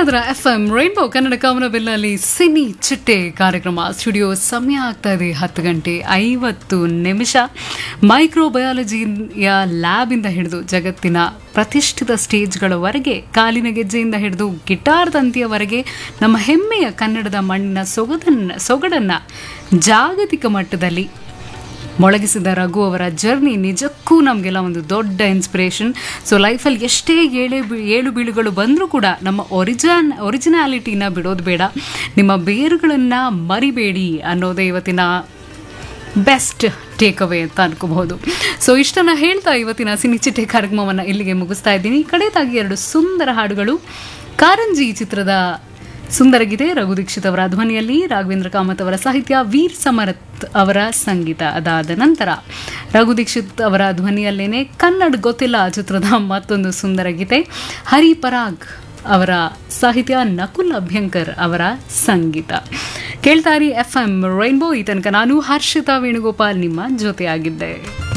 ಇದ್ರ F M Rainbow Kannada ಕಾಮನಬಿಲ್ನಲ್ಲಿ cine ಚಿಟ್ಟೆ ಕಾರ್ಯಕ್ರಮ ಸ್ಟುಡಿಯೋ ಸಮಯ ಆಗ್ತಾ ಇದೆ ಹತ್ತು ಗಂಟೆ ಐವತ್ತು ನಿಮಿಷ ಮೈಕ್ರೋಬಯಾಲಜಿಯ ಲ್ಯಾಬಿಂದ ಹಿಡಿದು ಜಗತ್ತಿನ ಪ್ರತಿಷ್ಠಿತ ಸ್ಟೇಜ್ಗಳವರೆಗೆ ಕಾಲಿನ ಗೆಜ್ಜೆಯಿಂದ ಹಿಡಿದು ಗಿಟಾರ್ ತಂತಿಯವರೆಗೆ ನಮ್ಮ ಹೆಮ್ಮೆಯ ಕನ್ನಡದ ಮಣ್ಣಿನ ಸೊಗದನ್ನ ಸೊಗಡನ್ನ ಜಾಗತಿಕ ಮಟ್ಟದಲ್ಲಿ ಮೊಳಗಿಸಿದ ರಘು ಅವರ ಜರ್ನಿ ನಿಜಕ್ಕೂ ನಮಗೆಲ್ಲ ಒಂದು ದೊಡ್ಡ ಇನ್ಸ್ಪಿರೇಷನ್ ಸೊ ಲೈಫಲ್ಲಿ ಎಷ್ಟೇ ಏಳೆ ಬಿ- ಏಳು ಬೀಳುಗಳು ಬಂದರೂ ಕೂಡ ನಮ್ಮ ಒರಿಜಿನ್ ಒರಿಜಿನಾಲಿಟಿನ ಬಿಡೋದು ಬೇಡ ನಿಮ್ಮ ಬೇರುಗಳನ್ನು ಮರಿಬೇಡಿ ಅನ್ನೋದೇ ಇವತ್ತಿನ ಬೆಸ್ಟ್ ಟೇಕ್ ಅವೇ ಅಂತ ಅನ್ಕೋಬಹುದು ಸೊ ಇಷ್ಟನ್ನ ಹೇಳ್ತಾ ಇವತ್ತಿನ ಸಿನಿಚಿಟ್ಟೆ ಕಾರ್ಯಕ್ರಮವನ್ನು ಇಲ್ಲಿಗೆ ಮುಗಿಸ್ತಾ ಇದ್ದೀನಿ ಕಡೆಯದಾಗಿ ಎರಡು ಸುಂದರ ಹಾಡುಗಳು ಕಾರಂಜಿ ಚಿತ್ರದ ಸುಂದರ ಗೀತೆ ರಘು ದೀಕ್ಷಿತ್ ಅವರ ಧ್ವನಿಯಲ್ಲಿ ರಾಘವೇಂದ್ರ ಕಾಮತ್ ಅವರ ಸಾಹಿತ್ಯ ವೀರ್ ಸಮರತ್ ಅವರ ಸಂಗೀತ ಅದಾದ ನಂತರ ರಘು ದೀಕ್ಷಿತ್ ಅವರ ಧ್ವನಿಯಲ್ಲೇನೆ ಕನ್ನಡ ಗೊತ್ತಿಲ್ಲ ಚಿತ್ರದ ಮತ್ತೊಂದು ಸುಂದರ ಗೀತೆ ಹರಿ ಪರಾಗ್ ಅವರ ಸಾಹಿತ್ಯ ನಕುಲ್ ಅಭ್ಯಂಕರ್ ಅವರ ಸಂಗೀತ ಕೇಳ್ತಾರಿ ಎಫ್ ಎಂ ರೈನ್ಬೋ ಈ ತನಕ ನಾನು ಹರ್ಷಿತಾ ವೇಣುಗೋಪಾಲ್ ನಿಮ್ಮ ಜೊತೆಯಾಗಿದ್ದೆ